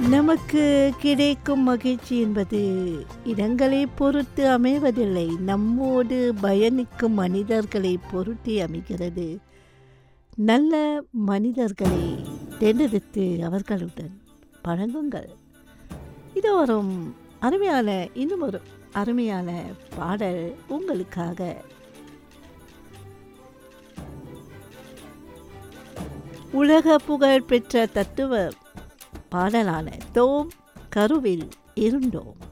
நமக்கு கிடைக்கும் மகிழ்ச்சி என்பது இடங்களை பொறுத்து அமைவதில்லை நம்மோடு பயணிக்கும் மனிதர்களை பொருத்தி அமைகிறது நல்ல மனிதர்களை தேர்ந்தெடுத்து அவர்களுடன் பழகுங்கள் இது ஒரு அருமையான இன்னும் ஒரு அருமையான பாடல் உங்களுக்காக உலக புகழ் பெற்ற தத்துவ பாடலான தோம் கருவில் இருந்தோம்